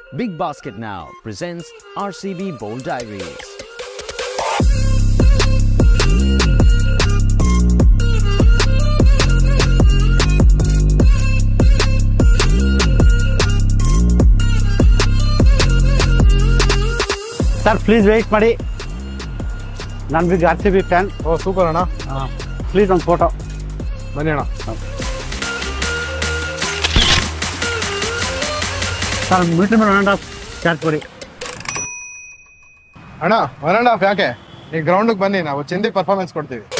Big Basket Now presents RCB Bold Diaries. Sir please wait ಮಾಡಿ ನಾನು big R C B fan ಓ super ಅಣ್ಣ please ಒಂದು photo ಬನ್ನಿ ಅಣ್ಣ ಸರ್ ಮೀಟರ್ ಮೇಲೆ ಒನ್ ಆ್ಯಂಡ್ ಹಾಫ್ ಚಾರ್ಜ್ ಕೊಡಿ ಅಣ್ಣ ಒನ್ ಅಂಡ್ ಹಾಫ್ ಯಾಕೆ ಈ ಗ್ರೌಂಡಿಗೆ ಬನ್ನಿ ನಾವು ಚಿಂದಿ ಪರ್ಫಾರ್ಮೆನ್ಸ್ ಕೊಡ್ತೀವಿ